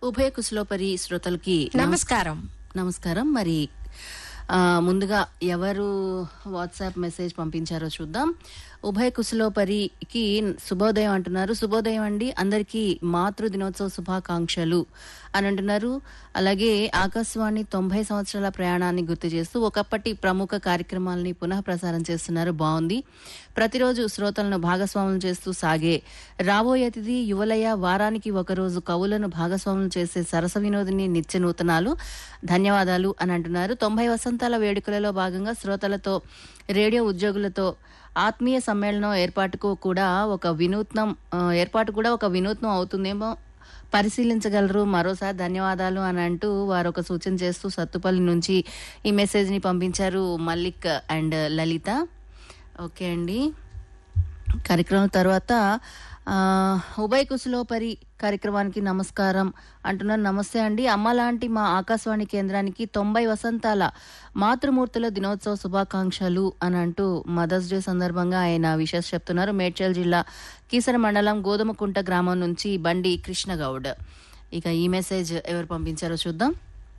ఉభయ కుశలోపరి శ్రోతలకి నమస్కారం నమస్కారం మరి ఆ, ముందుగా ఎవరు వాట్సాప్ మెసేజ్ పంపించారో చూద్దాం ఉభయ కుశలోపరికి శుభోదయం అంటున్నారు శుభోదయం అండి అందరికీ మాతృ దినోత్సవ శుభాకాంక్షలు అని అంటున్నారు అలాగే ఆకాశవాణి తొంభై సంవత్సరాల ప్రయాణాన్ని గుర్తు చేస్తూ ఒకప్పటి ప్రముఖ కార్యక్రమాలని పునః ప్రసారం చేస్తున్నారు బాగుంది ప్రతిరోజు శ్రోతలను భాగస్వాములు చేస్తూ సాగే రాబోయే అతిథి యువలయ వారానికి ఒకరోజు కవులను భాగస్వాములు చేసే సరస వినోదిని నిత్య నూతనాలు ధన్యవాదాలు అని అంటున్నారు తొంభై వసంతాల వేడుకలలో భాగంగా శ్రోతలతో రేడియో ఉద్యోగులతో ఆత్మీయ సమ్మేళనం ఏర్పాటుకు కూడా ఒక వినూత్నం ఆ, ఏర్పాటు కూడా ఒక వినూత్నం అవుతుందేమో పరిశీలించగలరు మరోసారి ధన్యవాదాలు అని అంటూ వారు ఒక సూచన చేస్తూ సత్తుపల్లి నుంచి ఈ మెసేజ్ ని పంపించారు మల్లిక్ అండ్ లలిత ఓకే అండి కార్యక్రమం తర్వాత ఆ, ఉభయ కుశలోపరి కార్యక్రమానికి నమస్కారం అంటున్నాను నమస్తే అండి అమ్మ లాంటి మా ఆకాశవాణి కేంద్రానికి తొంభై వసంతాల మాతృమూర్తుల దినోత్సవ శుభాకాంక్షలు అని అంటూ మదర్స్ డే సందర్భంగా ఆయన విషెస్ చెప్తున్నారు మేడ్చల్ జిల్లా కీసర మండలం గోధుమకుంట గ్రామం నుంచి బండి కృష్ణగౌడ్ ఇక ఈ మెసేజ్ ఎవరు పంపించారో చూద్దాం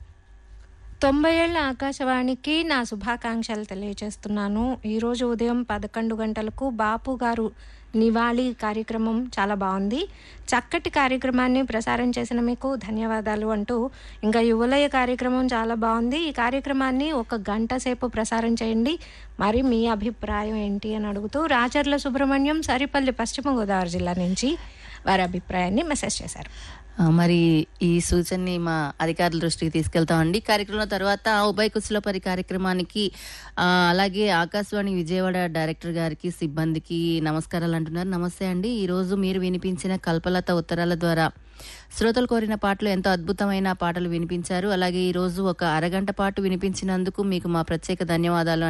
తొంభై ఏళ్ల ఆకాశవాణికి నా శుభాకాంక్షలు తెలియజేస్తున్నాను ఈరోజు ఉదయం పదకొండు గంటలకు బాపు గారు నివాళి కార్యక్రమం చాలా బాగుంది చక్కటి కార్యక్రమాన్ని ప్రసారం చేసిన మీకు ధన్యవాదాలు అంటూ ఇంకా యువలయ కార్యక్రమం చాలా బాగుంది ఈ కార్యక్రమాన్ని ఒక గంట సేపు ప్రసారం చేయండి మరి మీ అభిప్రాయం ఏంటి అని అడుగుతూ రాచర్ల సుబ్రహ్మణ్యం సరిపల్లి పశ్చిమ గోదావరి జిల్లా నుంచి వారి అభిప్రాయాన్ని మెసేజ్ చేశారు ఆ, మరి ఈ సూచనని మా అధికారుల దృష్టికి తీసుకెళ్తామండి కార్యక్రమం తర్వాత ఉభయ కుశలపరి కార్యక్రమానికి ఆ, అలాగే ఆకాశవాణి విజయవాడ డైరెక్టర్ గారికి సిబ్బందికి నమస్కారాలు అంటున్నారు నమస్తే అండి ఈ రోజు మీరు వినిపించిన కల్పలత ఉత్తరాల ద్వారా శ్రోతలు కోరిన పాటలు ఎంతో అద్భుతమైన పాటలు వినిపించారు అలాగే ఈ రోజు ఒక అరగంట పాటు వినిపించినందుకు మీకు మా ప్రత్యేక ధన్యవాదాలు